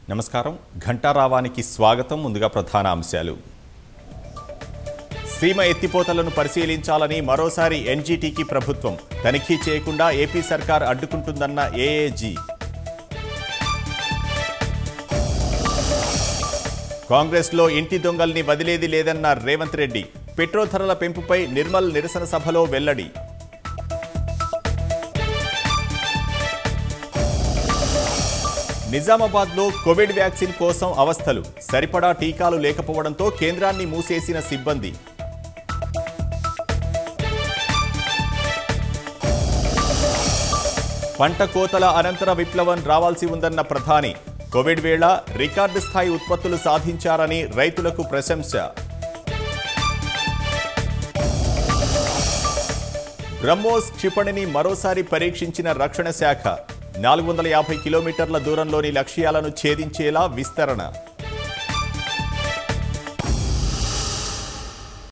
నమస్కారం ఘంటారావానికి స్వాగతం ముందుగా ప్రధాన అంశాలు సీమ ఎత్తిపోతలను పరిశీలించాలని మరోసారి ఎన్జీటీకి ప్రభుత్వం తనిఖీ చేయకుండా ఏపీ సర్కార్ అడ్డుకుంటుందన్న ఏఏజీ కాంగ్రెస్లో ఇంటి దొంగల్ని వదిలేది లేదన్న రేవంత్ రెడ్డి పెట్రోల్ ధరల పెంపుపై నిర్మల్ నిరసన సభలో వెల్లడి నిజామాబాద్లో కోవిడ్ వ్యాక్సిన్ కోసం అవస్థలు సరిపడా టీకాలు లేకపోవడంతో కేంద్రాన్ని మూసేసిన సిబ్బంది పంట కోతల అనంతర విప్లవం రావాల్సి ఉందన్న ప్రధాని కోవిడ్ వేళ రికార్డు స్థాయి ఉత్పత్తులు సాధించారని రైతులకు ప్రశంస బ్రహ్మోస్ క్షిపణిని మరోసారి పరీక్షించిన రక్షణ శాఖ నాలుగు వందల యాభై కిలోమీటర్ల దూరంలోని లక్ష్యాలను ఛేదించేలా విస్తరణ